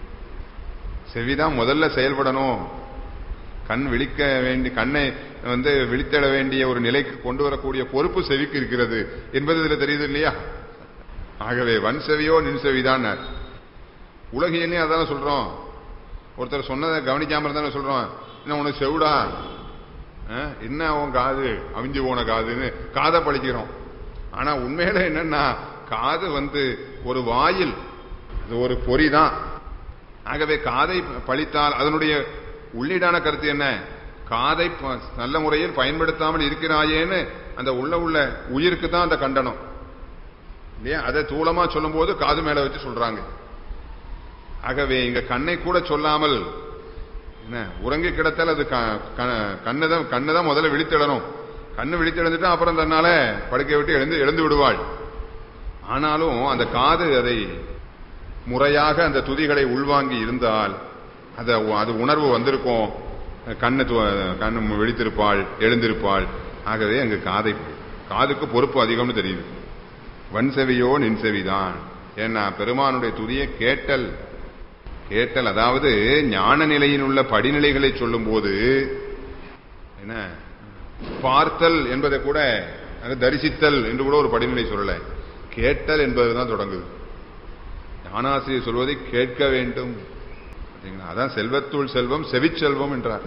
Speaker 2: செவிதான் முதல்ல செயல்படணும் கண் விழிக்க வேண்டி கண்ணை வந்து விழித்தெழ வேண்டிய ஒரு நிலைக்கு கொண்டு வரக்கூடிய பொறுப்பு செவிக்கு இருக்கிறது என்பது இதுல தெரியுது இல்லையா ஆகவே வன் செவியோ நின் செவிதான் உலகியலையும் அதான சொல்றோம் ஒருத்தர் சொன்னதை கவனிக்காம இருந்தாலும் சொல்றோம் என்ன உனக்கு செவிடா அஹ், என்ன உன் காது அவிஞ்சு போன காதுன்னு காதை பழிக்கிறோம் ஆனா உண்மையில என்னன்னா காது வந்து ஒரு வாயில் அது ஒரு பொறி தான் ஆகவே காதை பழித்தால் அதனுடைய உள்ளீடான கருத்து என்ன காதை ப- நல்ல முறையில் பயன்படுத்தாமல் இருக்கிறாயேன்னு அந்த உள்ள உள்ள உயிருக்கு தான் அந்த கண்டனம் இல்லையா அதை தூளமா சொல்லும்போது காது மேல வச்சு சொல்றாங்க ஆகவே இங்க கண்ணை கூட சொல்லாமல் என்ன உறங்கி கிடத்தால் அது கண்ணுதான் கண்ணுதான் முதல்ல விழித்திடணும் கண்ணு விழித்தெழுந்துட்டா அப்புறம் தன்னால படுக்கை விட்டு எழுந்து எழுந்து விடுவாள் ஆனாலும் அந்த காது அதை முறையாக அந்த துதிகளை உள்வாங்கி இருந்தால் அது அது உணர்வு வந்திருக்கும் கண்ணு து- கண்ணு விழித்திருப்பாள் எழுந்திருப்பாள் ஆகவே அங்கு காதை காதுக்கு பொறுப்பு அதிகம்னு தெரியுது வன் செவியோ நின் செவிதான் ஏன்னா பெருமானுடைய துதியை கேட்டல் கேட்டல் அதாவது ஞான நிலையில் உள்ள படிநிலைகளை சொல்லும்போது என்ன பார்த்தல் என்பதை கூட அது தரிசித்தல் என்று கூட ஒரு படிநிலை சொல்லல கேட்டல் என்பதுதான் தொடங்குது ஞானாசிரியர் சொல்வதை கேட்க வேண்டும் பார்த்தீங்களா? அதான் செல்வத்துள் செல்வம் செவிச்செல்வம் என்றார்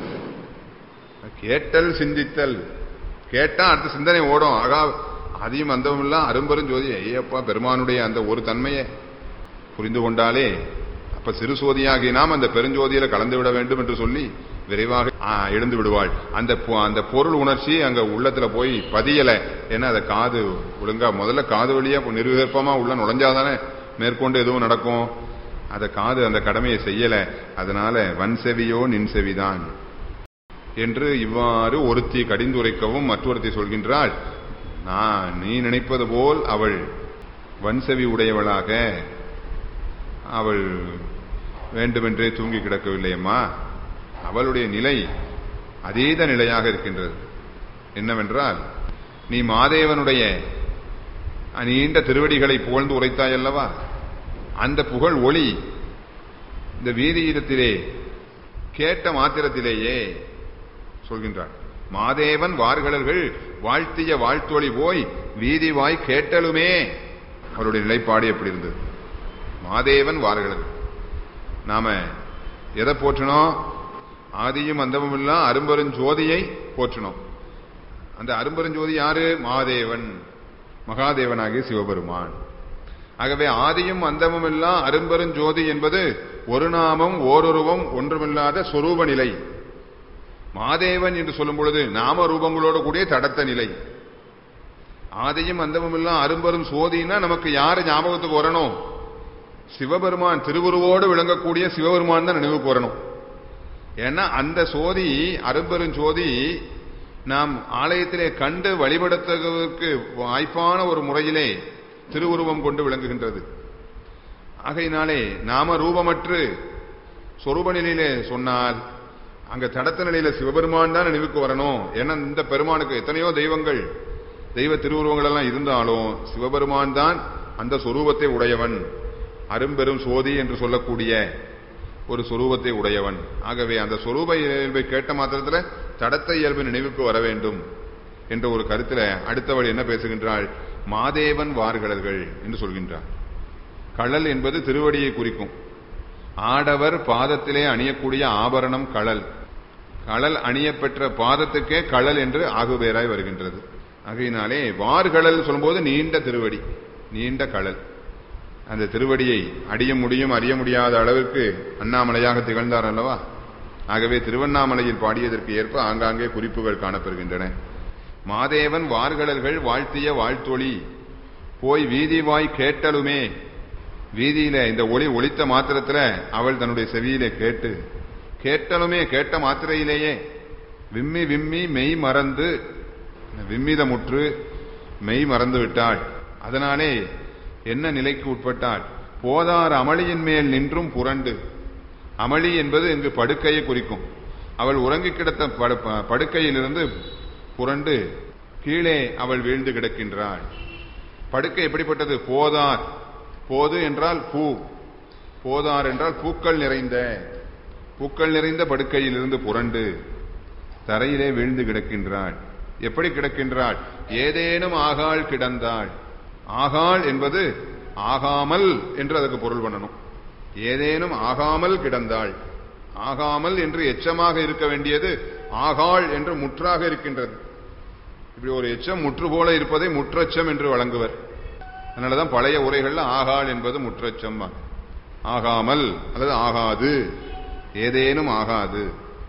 Speaker 2: கேட்டல் சிந்தித்தல் கேட்டா அடுத்த சிந்தனை ஓடும் ஆகா அதிகம் அந்தமும் இல்ல அரும்பெரும் ஜோதி ஐயப்பா பெருமானுடைய அந்த ஒரு தன்மையை புரிந்து கொண்டாலே அப்ப சிறு சோதியாகி நாம் அந்த பெருஞ்சோதியில கலந்து விட வேண்டும் என்று சொல்லி விரைவாக ஆ, எழுந்து விடுவாள் அந்த பொ- அந்த பொருள் உணர்ச்சி அங்க உள்ளத்துல போய் பதியல ஏன்னா அதை காது ஒழுங்கா முதல்ல காது வழியா நிர்விகற்பமா உள்ள நுழைஞ்சாதானே மேற்கொண்டு எதுவும் நடக்கும் அத காது அந்த கடமையை செய்யல அதனால வன் செவியோ நின் செவிதான் என்று இவ்வாறு ஒருத்தி கடிந்துரைக்கவும் மற்றொருத்தி சொல்கின்றாள் நான் நீ நினைப்பது போல் அவள் வன்செவி உடையவளாக அவள் வேண்டுமென்றே தூங்கி கிடக்கவில்லையம்மா அவளுடைய நிலை அதீத நிலையாக இருக்கின்றது என்னவென்றால் நீ மாதேவனுடைய நீண்ட திருவடிகளை புகழ்ந்து உரைத்தாயல்லவா அந்த புகழ் ஒளி இந்த வீதியிடத்திலே கேட்ட மாத்திரத்திலேயே சொல்கின்றார் மாதேவன் வார்கடல்கள் வாழ்த்திய வாழ்த்தொளி போய் வீதி வாய் கேட்டலுமே அவருடைய நிலைப்பாடு எப்படி இருந்தது மாதேவன் வார்கடல் நாம எதை போற்றினோம் ஆதியும் அந்தமும் இல்லா அரும்பெருஞ்சோதியை போற்றினோம் அந்த அரும்பெருஞ்சோதி யாரு மாதேவன் மகாதேவனாகிய சிவபெருமான் ஆகவே ஆதியும் அந்தமும் இல்லா அரும்பெருஞ்சோதி என்பது ஒரு நாமம் ஓருருவம் ஒன்றுமில்லாத சொரூப நிலை மாதேவன் என்று சொல்லும் பொழுது நாம ரூபங்களோடு கூடிய தடத்த நிலை ஆதியும் அந்தமும் இல்லா அரும்பெரும் சோதின்னா நமக்கு யாரு ஞாபகத்துக்கு வரணும் சிவபெருமான் திருவுருவோடு விளங்கக்கூடிய சிவபெருமான் தான் நினைவுக்கு வரணும் ஏன்னா அந்த சோதி அரும்பெரும் சோதி நாம் ஆலயத்திலே கண்டு வழிபடுத்துவதற்கு வாய்ப்பான ஒரு முறையிலே திருவுருவம் கொண்டு விளங்குகின்றது ஆகையினாலே நாம ரூபமற்று சொரூப நிலையிலே சொன்னால் அங்க தடத்த நிலையில சிவபெருமான் தான் நினைவுக்கு வரணும் ஏன்னா இந்த பெருமானுக்கு எத்தனையோ தெய்வங்கள் தெய்வ திருவுருவங்கள் எல்லாம் இருந்தாலும் சிவபெருமான் தான் அந்த சொரூபத்தை உடையவன் அரும்பெரும் சோதி என்று சொல்லக்கூடிய ஒரு சொரூபத்தை உடையவன் ஆகவே அந்த சொரூப இயல்பை கேட்ட மாத்திரத்துல தடத்த இயல்பு நினைவுக்கு வர வேண்டும் என்ற ஒரு கருத்துல அடுத்தவள் என்ன பேசுகின்றாள் மாதேவன் வார்கடல்கள் என்று சொல்கின்றார் கழல் என்பது திருவடியை குறிக்கும் ஆடவர் பாதத்திலே அணியக்கூடிய ஆபரணம் கழல் கழல் அணியப்பெற்ற பாதத்துக்கே கழல் என்று ஆகுபேராய் வருகின்றது ஆகையினாலே வார்கழல் சொல்லும்போது நீண்ட திருவடி நீண்ட கழல் அந்த திருவடியை அடிய முடியும் அறிய முடியாத அளவிற்கு அண்ணாமலையாக திகழ்ந்தார் அல்லவா ஆகவே திருவண்ணாமலையில் பாடியதற்கு ஏற்ப ஆங்காங்கே குறிப்புகள் காணப்பெறுகின்றன மாதேவன் வார்கடல்கள் வாழ்த்திய வாழ்த்தொளி போய் வீதி வாய் கேட்டலுமே வீதியில இந்த ஒளி ஒளித்த மாத்திரத்துல அவள் தன்னுடைய செவியிலே கேட்டு கேட்டலுமே கேட்ட மாத்திரையிலேயே விம்மி விம்மி மெய் மறந்து விம்மிதமுற்று மெய் மறந்து விட்டாள் அதனாலே என்ன நிலைக்கு உட்பட்டாள் போதார் அமளியின் மேல் நின்றும் புரண்டு அமளி என்பது இங்கு படுக்கையை குறிக்கும் அவள் உறங்கி கிடத்த படு- ப- படுக்கையிலிருந்து புரண்டு கீழே அவள் வீழ்ந்து கிடக்கின்றாள் படுக்கை எப்படிப்பட்டது போதார் போது என்றால் பூ போதார் என்றால் பூக்கள் நிறைந்த பூக்கள் நிறைந்த படுக்கையிலிருந்து புரண்டு தரையிலே வீழ்ந்து கிடக்கின்றாள் எப்படி கிடக்கின்றாள் ஏதேனும் ஆகாள் கிடந்தாள் ஆகாள் என்பது ஆகாமல் என்று அதுக்கு பொருள் பண்ணணும் ஏதேனும் ஆகாமல் கிடந்தாள் ஆகாமல் என்று எச்சமாக இருக்க வேண்டியது ஆகாள் என்று முற்றாக இருக்கின்றது இப்படி ஒரு எச்சம் முற்று போல இருப்பதை முற்றச்சம் என்று வழங்குவர் அதனாலதான் பழைய உரைகள்ல ஆகாள் என்பது முற்றச்சம் ஆகாமல் அல்லது ஆகாது ஏதேனும் ஆகாது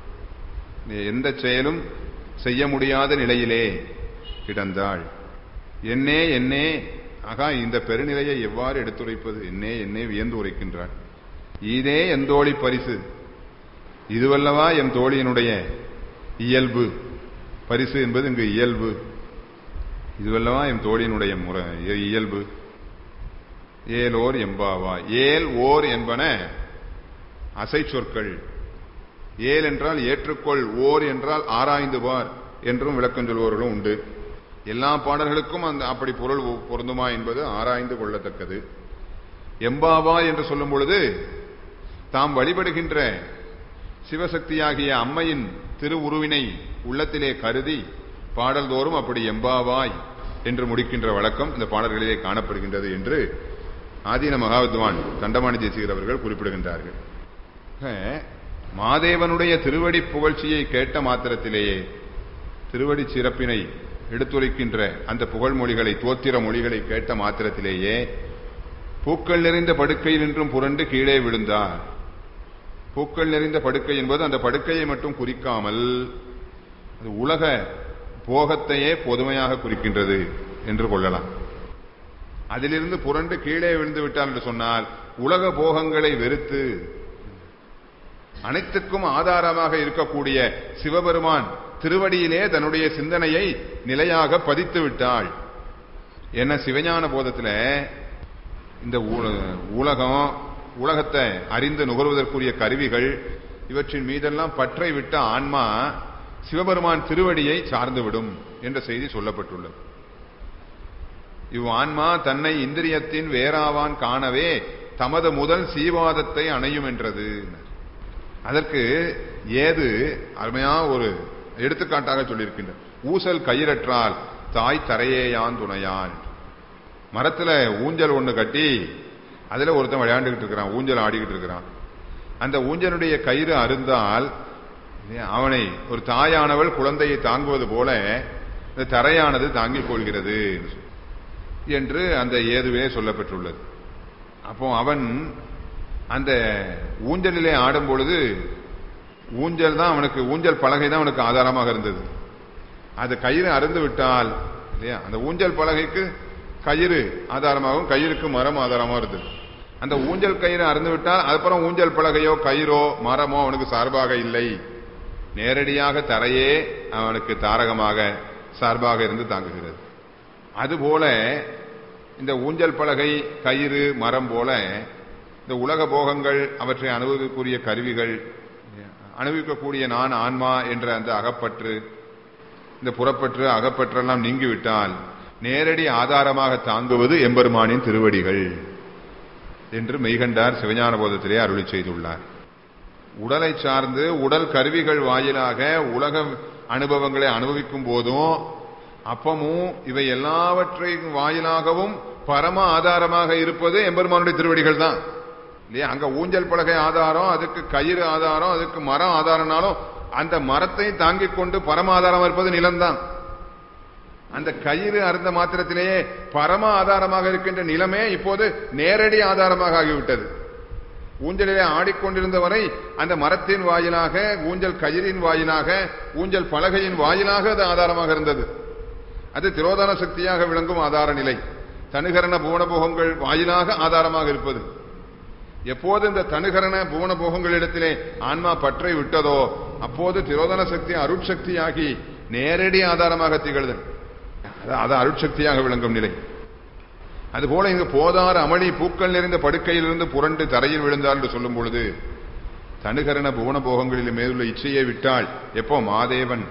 Speaker 2: எந்த செயலும் செய்ய முடியாத நிலையிலே கிடந்தாள் என்னே என்னே ஆகா இந்த பெருநிலையை எவ்வாறு எடுத்துரைப்பது என்னே என்னே வியந்து உரைக்கின்றாள் இதே என் தோழி பரிசு இதுவல்லவா எம் தோழியினுடைய இயல்பு பரிசு என்பது இங்கு இயல்பு இதுவல்லவா எம் தோழியினுடைய முறை இயல்பு ஏலோர் எம்பாவா ஏல் ஓர் என்பன அசை சொற்கள் ஏல் என்றால் ஏற்றுக்கொள் ஓர் என்றால் ஆராய்ந்து பார் என்றும் விளக்கம் சொல்பவர்களும் உண்டு எல்லா பாடல்களுக்கும் அந்த அப்படி பொருள் பொருந்துமா என்பது ஆராய்ந்து கொள்ளத்தக்கது எம்பாவா என்று சொல்லும் பொழுது தாம் வழிபடுகின்ற சிவசக்தியாகிய அம்மையின் திருவுருவினை உள்ளத்திலே கருதி பாடல்தோறும் அப்படி எம்பாவாய் என்று முடிக்கின்ற வழக்கம் இந்த பாடல்களிலே காணப்படுகின்றது என்று ஆதீன மகாவித்வான் தண்டமாணி தேசிகர் அவர்கள் குறிப்பிடுகின்றார்கள் ஆக, மாதேவனுடைய திருவடி புகழ்ச்சியை கேட்ட மாத்திரத்திலேயே திருவடி சிறப்பினை எடுத்துரைக்கின்ற அந்த புகழ் மொழிகளை தோத்திர மொழிகளை கேட்ட மாத்திரத்திலேயே பூக்கள் நிறைந்த படுக்கையில் நின்றும் புரண்டு கீழே விழுந்தார் பூக்கள் நிறைந்த படுக்கை என்பது அந்த படுக்கையை மட்டும் குறிக்காமல் அது உலக போகத்தையே பொதுமையாக குறிக்கின்றது என்று கொள்ளலாம் அதிலிருந்து புரண்டு கீழே விழுந்து விட்டார் என்று சொன்னால் உலக போகங்களை வெறுத்து அனைத்துக்கும் ஆதாரமாக இருக்கக்கூடிய சிவபெருமான் திருவடியிலே தன்னுடைய சிந்தனையை நிலையாக பதித்து விட்டாள் என்ன சிவஞான போதத்துல இந்த உல- உலகம் உலகத்தை அறிந்து நுகர்வதற்குரிய கருவிகள் இவற்றின் மீதெல்லாம் பற்றை விட்ட ஆன்மா சிவபெருமான் திருவடியை சார்ந்துவிடும் என்ற செய்தி சொல்லப்பட்டுள்ளது இவ் ஆன்மா தன்னை இந்திரியத்தின் வேறாவான் காணவே தமது முதல் சீவாதத்தை அணையும் என்றது அதற்கு ஏது அருமையா ஒரு எடுத்துக்காட்டாக சொல்லியிருக்கின்ற ஊசல் கயிறற்றால் தாய் தரையேயான் துணையான் மரத்துல ஊஞ்சல் ஒண்ணு கட்டி அதுல ஒருத்தன் விளையாண்டுகிட்டு இருக்கிறான் ஊஞ்சல் ஆடிக்கிட்டு இருக்கிறான் அந்த ஊஞ்சலுடைய கயிறு அருந்தால் அவனை ஒரு தாயானவள் குழந்தையை தாங்குவது போல இந்த தரையானது தாங்கிக் கொள்கிறது என்று அந்த ஏதுவே சொல்லப்பட்டுள்ளது அப்போ அவன் அந்த ஊஞ்சலிலே ஆடும் பொழுது ஊஞ்சல் தான் அவனுக்கு ஊஞ்சல் பலகை தான் அவனுக்கு ஆதாரமாக இருந்தது அது கயிறு அருந்து விட்டால் இல்லையா அந்த ஊஞ்சல் பலகைக்கு கயிறு ஆதாரமாகவும் கயிறுக்கு மரம் ஆதாரமாக இருந்தது அந்த ஊஞ்சல் கயிறு அருந்து விட்டால் அப்புறம் ஊஞ்சல் பலகையோ கயிறோ மரமோ அவனுக்கு சார்பாக இல்லை நேரடியாக தரையே அவனுக்கு தாரகமாக சார்பாக இருந்து தாங்குகிறது அதுபோல இந்த ஊஞ்சல் பலகை கயிறு மரம் போல இந்த உலக போகங்கள் அவற்றை அனுபவிக்கக்கூடிய கருவிகள் அனுபவிக்கக்கூடிய நான் ஆன்மா என்ற அந்த அகப்பற்று இந்த புறப்பற்று அகப்பற்றெல்லாம் நீங்கிவிட்டால் நேரடி ஆதாரமாக தாங்குவது எம்பெருமானின் திருவடிகள் என்று மெய்கண்டார் சிவஞான போதத்திலே அருளி செய்துள்ளார் உடலை சார்ந்து உடல் கருவிகள் வாயிலாக உலக அனுபவங்களை அனுபவிக்கும் போதும் அப்பமும் இவை எல்லாவற்றையும் வாயிலாகவும் பரம ஆதாரமாக இருப்பது எம்பெருமானுடைய திருவடிகள் தான் இல்லையா அங்க ஊஞ்சல் பலகை ஆதாரம் அதுக்கு கயிறு ஆதாரம் அதுக்கு மரம் ஆதாரம்னாலும் அந்த மரத்தை தாங்கிக் கொண்டு பரம ஆதாரம் இருப்பது நிலம்தான் அந்த கயிறு அருந்த மாத்திரத்திலேயே பரம ஆதாரமாக இருக்கின்ற நிலமே இப்போது நேரடி ஆதாரமாக ஆகிவிட்டது ஊஞ்சலிலே ஆடிக்கொண்டிருந்த வரை அந்த மரத்தின் வாயிலாக ஊஞ்சல் கயிறின் வாயிலாக ஊஞ்சல் பலகையின் வாயிலாக அது ஆதாரமாக இருந்தது அது திரோதான சக்தியாக விளங்கும் ஆதார நிலை தனுகரண புவனபோகங்கள் வாயிலாக ஆதாரமாக இருப்பது எப்போது இந்த தனுகரண புவனபோகங்களிடத்திலே ஆன்மா பற்றை விட்டதோ அப்போது திரோதன சக்தி அருட்சக்தியாகி நேரடி ஆதாரமாக திகழ்தல் அது- அது அருட்சக்தியாக விளங்கும் நிலை அதுபோல இங்கு போதார் அமளி பூக்கள் நிறைந்த படுக்கையிலிருந்து புரண்டு தரையில் விழுந்தார் என்று சொல்லும் பொழுது தனுகரண புவன போகங்களில் மேலுள்ள இச்சையை விட்டால் எப்போ மாதேவன்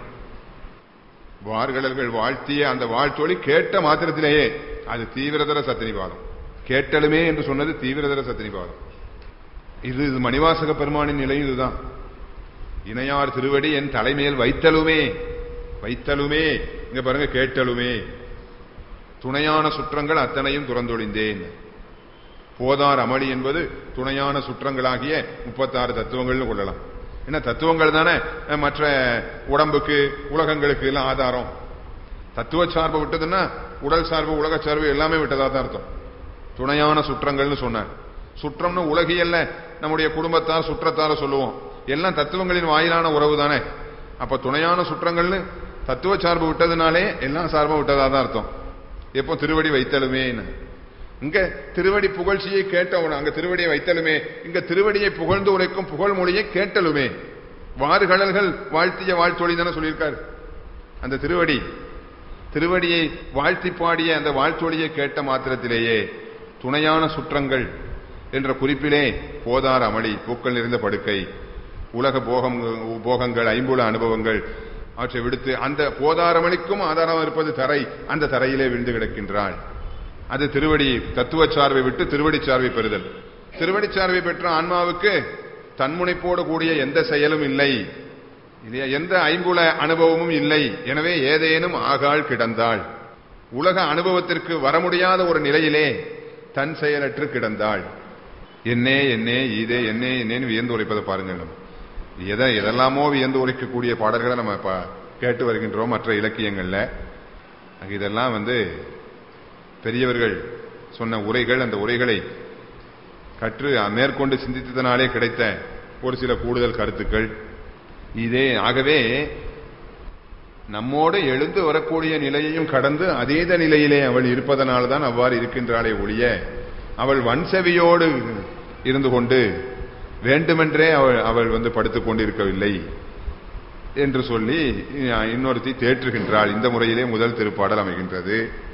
Speaker 2: வார்கடல்கள் வாழ்த்திய அந்த வாழ்த்தொழி கேட்ட மாத்திரத்திலேயே அது தீவிரதர சத்தினிபாதம் கேட்டலுமே என்று சொன்னது தீவிரதர சத்தினிபாதம் இது இது மணிவாசக பெருமானின் நிலை இதுதான் இணையார் திருவடி என் தலைமையில் வைத்தலுமே வைத்தலுமே இங்க பாருங்க கேட்டலுமே துணையான சுற்றங்கள் அத்தனையும் துறந்தொழிந்தேன் போதார் அமளி என்பது துணையான சுற்றங்களாகிய முப்பத்தாறு தத்துவங்கள்னு கொள்ளலாம் என்ன தத்துவங்கள் தானே அஹ், மற்ற உடம்புக்கு உலகங்களுக்கு எல்லாம் ஆதாரம் தத்துவ சார்பு விட்டதுன்னா உடல் சார்பு உலக சார்பு எல்லாமே விட்டதா தான் அர்த்தம் துணையான சுற்றங்கள்னு சொன்னார் சுற்றம்னு உலகியல்ல நம்முடைய குடும்பத்தார் சுற்றத்தார சொல்லுவோம் எல்லாம் தத்துவங்களின் வாயிலான உறவு தானே அப்ப துணையான சுற்றங்கள்னு தத்துவ சார்பு விட்டதுனாலே எல்லாம் சார்பும் விட்டதா தான் அர்த்தம் எப்போ திருவடி வைத்தலுமே இங்க திருவடி புகழ்ச்சியை கேட்டவன் அங்க திருவடியை வைத்தலுமே இங்க திருவடியை புகழ்ந்து உரைக்கும் புகழ் மொழியை கேட்டலுமே வாறுகடல்கள் வாழ்த்திய வாழ்த்தொழி தானே சொல்லியிருக்காரு அந்த திருவடி திருவடியை வாழ்த்தி பாடிய அந்த வாழ்த்தொழியை கேட்ட மாத்திரத்திலேயே துணையான சுற்றங்கள் என்ற குறிப்பிலே போதார் அமளி பூக்கள் நிறைந்த படுக்கை உலக போகம் போகங்கள் ஐம்புல அனுபவங்கள் அவற்றை விடுத்து அந்த போதாரமணிக்கும் ஆதாரம் இருப்பது தரை அந்த தரையிலே விழுந்து கிடக்கின்றாள் அது திருவடி தத்துவ சார்பை விட்டு திருவடி சார்பை பெறுதல் திருவடி சார்பை பெற்ற ஆன்மாவுக்கு தன்முனைப்போடு கூடிய எந்த செயலும் இல்லை இல்லையா எந்த ஐம்புல அனுபவமும் இல்லை எனவே ஏதேனும் ஆகாள் கிடந்தாள் உலக அனுபவத்திற்கு வர முடியாத ஒரு நிலையிலே தன் செயலற்று கிடந்தாள் என்னே என்னே இதே என்னே என்னேன்னு வியந்து உரைப்பதை பாருங்கள் நம்ம எதை எதெல்லாமோ வியந்து உரைக்கக்கூடிய பாடல்களை நம்ம இப்ப கேட்டு வருகின்றோம் மற்ற இலக்கியங்கள்ல அங்க இதெல்லாம் வந்து பெரியவர்கள் சொன்ன உரைகள் அந்த உரைகளை கற்று மேற்கொண்டு சிந்தித்ததனாலே கிடைத்த ஒரு சில கூடுதல் கருத்துக்கள் இதே ஆகவே நம்மோடு எழுந்து வரக்கூடிய நிலையையும் கடந்து அதீத நிலையிலே அவள் இருப்பதனால்தான் அவ்வாறு இருக்கின்றாளே ஒழிய அவள் வன்செவியோடு இருந்து கொண்டு வேண்டுமென்றே அவள் அவள் வந்து படுத்துக் கொண்டிருக்கவில்லை என்று சொல்லி இன்னொருத்தி தேற்றுகின்றாள் இந்த முறையிலே முதல் திருப்பாடல் அமைகின்றது